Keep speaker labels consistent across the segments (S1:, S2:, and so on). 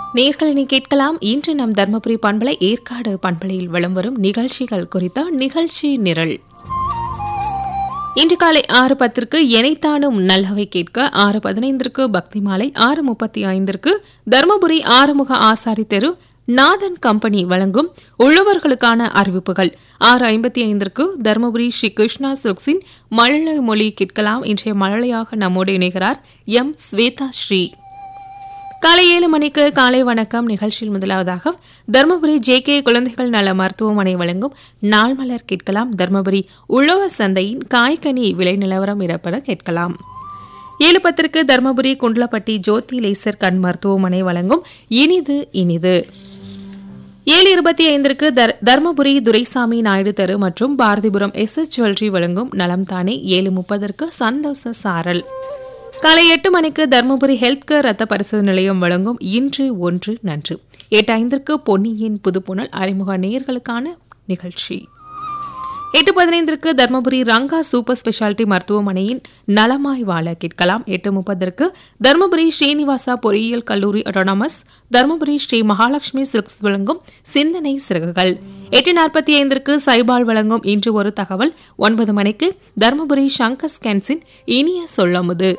S1: நேர்களை கேட்கலாம் இன்று நம் தர்மபுரி பண்பலை ஏற்காடு பண்பலையில் வலம் வரும் நிகழ்ச்சிகள் குறித்த நிகழ்ச்சி நிரல் இன்று காலை ஆறு பத்திற்கு எனைத்தானும் நல்லவை கேட்க ஆறு பதினைந்திற்கு பக்தி மாலை ஆறு முப்பத்தி ஐந்திற்கு தர்மபுரி ஆறுமுக ஆசாரி தெரு நாதன் கம்பெனி வழங்கும் உழவர்களுக்கான அறிவிப்புகள் ஆறு ஐம்பத்தி ஐந்திற்கு தருமபுரி ஸ்ரீ கிருஷ்ணா சில்க்ஸின் மழலை மொழி கேட்கலாம் இன்றைய மழலையாக நம்மோடு இணைகிறார் எம் ஸ்வேதா ஸ்ரீ காலை ஏழு மணிக்கு காலை வணக்கம் நிகழ்ச்சியில் முதலாவதாக தருமபுரி ஜே கே குழந்தைகள் நல மருத்துவமனை வழங்கும் நாள் மலர் கேட்கலாம் தருமபுரி உழவர் சந்தையின் காய்கனி விலை நிலவரம் இடப்பட கேட்கலாம் ஏழு பத்திற்கு தருமபுரி குண்டலப்பட்டி ஜோதி லேசர் கண் மருத்துவமனை வழங்கும் இனிது இனிது ஏழு இருபத்தி ஐந்திற்கு தர்- தர்மபுரி துரைசாமி நாயுடு தெரு மற்றும் பாரதிபுரம் எஸ் எஸ் ஜுவல்லரி வழங்கும் நலம் தானே ஏழு முப்பதற்கு சந்தோஷ சாரல் காலை எட்டு மணிக்கு தர்மபுரி ஹெல்த் கேர் ரத்த பரிசோதனை நிலையம் வழங்கும் இன்று ஒன்று நன்று எட்டு ஐந்திற்கு பொன்னியின் புதுப்புணல் அறிமுக நேயர்களுக்கான நிகழ்ச்சி எட்டு பதினைந்திற்கு தர்மபுரி ரங்கா சூப்பர் ஸ்பெஷாலிட்டி மருத்துவமனையின் நலமாய் வாழ கேட்கலாம் எட்டு முப்பதற்கு தர்மபுரி ஸ்ரீனிவாசா பொறியியல் கல்லூரி அட்டானமஸ் தர்மபுரி ஸ்ரீ மகாலட்சுமி சில்க்ஸ் வழங்கும் சிந்தனை சிறகுகள் எட்டு நாற்பத்தி ஐந்திற்கு சைபால் வழங்கும் இன்று ஒரு தகவல் ஒன்பது மணிக்கு தர்மபுரி சங்கர் ஸ்கேன்ஸின் இனிய சொல்லமுது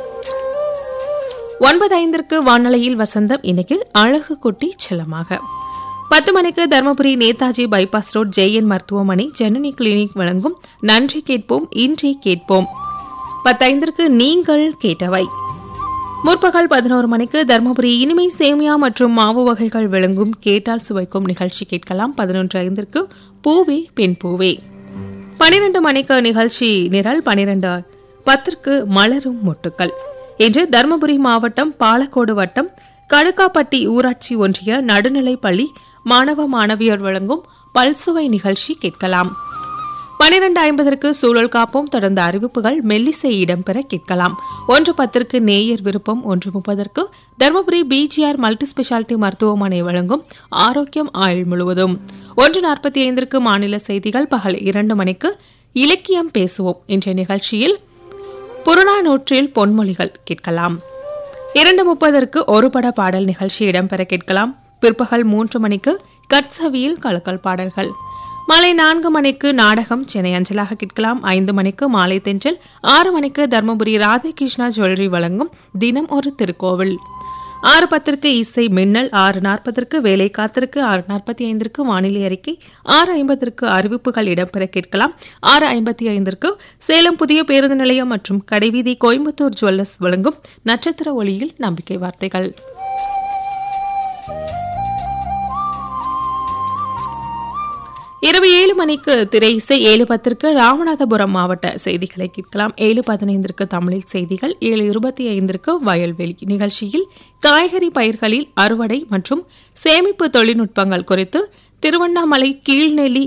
S1: ஒன்பது ஐந்திற்கு வானொலியில் வசந்தம் இன்னைக்கு அழகு குட்டி செல்லமாக பத்து மணிக்கு தர்மபுரி நேதாஜி பைபாஸ் ரோட் ஜெயன் மருத்துவமனை ஜனனி கிளினிக் வழங்கும் நன்றி கேட்போம் இன்றே கேட்போம் பத்தைந்திற்கு நீங்கள் கேட்டவை முற்பகல் பதினோரு மணிக்கு தர்மபுரி இனிமை சேமியா மற்றும் மாவு வகைகள் விளங்கும் கேட்டால் சுவைக்கும் நிகழ்ச்சி கேட்கலாம் பதினொன்று ஐந்திற்கு பூவே பெண் பூவே பனிரெண்டு மணிக்கு நிகழ்ச்சி நிரல் பனிரெண்டு பத்திற்கு மலரும் மொட்டுக்கள் இன்று தருமபுரி மாவட்டம் பாலக்கோடு வட்டம் கடுக்காப்பட்டி ஊராட்சி ஒன்றிய நடுநிலைப் பள்ளி மாணவ மாணவியர் வழங்கும் பல்சுவை நிகழ்ச்சி கேட்கலாம் பனிரெண்டு ஐம்பதற்கு சூழல் காப்போம் தொடர்ந்த அறிவிப்புகள் மெல்லிசை இடம்பெற கேட்கலாம் ஒன்று பத்திற்கு நேயர் விருப்பம் ஒன்று முப்பதற்கு தருமபுரி பிஜிஆர் மல்டி ஸ்பெஷாலிட்டி மருத்துவமனை வழங்கும் ஆரோக்கியம் ஆயுள் முழுவதும் ஒன்று நாற்பத்தி ஐந்திற்கு மாநில செய்திகள் பகல் இரண்டு மணிக்கு இலக்கியம் பேசுவோம் என்ற நிகழ்ச்சியில் புறநானூற்றில் பொன்மொழிகள் கேட்கலாம் இரண்டு முப்பதற்கு ஒரு பட பாடல் நிகழ்ச்சி இடம்பெற கேட்கலாம் பிற்பகல் மூன்று மணிக்கு கட்சவியில் கலக்கல் பாடல்கள் மாலை நான்கு மணிக்கு நாடகம் சென்னை அஞ்சலாக கேட்கலாம் ஐந்து மணிக்கு மாலை தென்றல் ஆறு மணிக்கு தர்மபுரி ராதாகிருஷ்ணா ஜுவல்லரி வழங்கும் தினம் ஒரு திருக்கோவில் ஆறு பத்திற்கு இசை மின்னல் ஆறு நாற்பதற்கு வேலை காத்திருக்கு ஆறு நாற்பத்தி ஐந்திற்கு வானிலை அறிக்கை ஆறு ஐம்பதற்கு அறிவிப்புகள் இடம்பெற கேட்கலாம் ஆறு ஐம்பத்தி ஐந்திற்கு சேலம் புதிய பேருந்து நிலையம் மற்றும் கடைவீதி கோயம்புத்தூர் ஜுவல்லர்ஸ் வழங்கும் நட்சத்திர ஒளியில் நம்பிக்கை வார்த்தைகள் இரவு ஏழு மணிக்கு திரை இசை ஏழு பத்திற்கு ராமநாதபுரம் மாவட்ட செய்திகளை கேட்கலாம் ஏழு பதினைந்திற்கு தமிழில் செய்திகள் ஏழு இருபத்தி ஐந்திற்கு வயல்வெளி நிகழ்ச்சியில் காய்கறி பயிர்களில் அறுவடை மற்றும் சேமிப்பு தொழில்நுட்பங்கள் குறித்து திருவண்ணாமலை கீழ்நெல்லி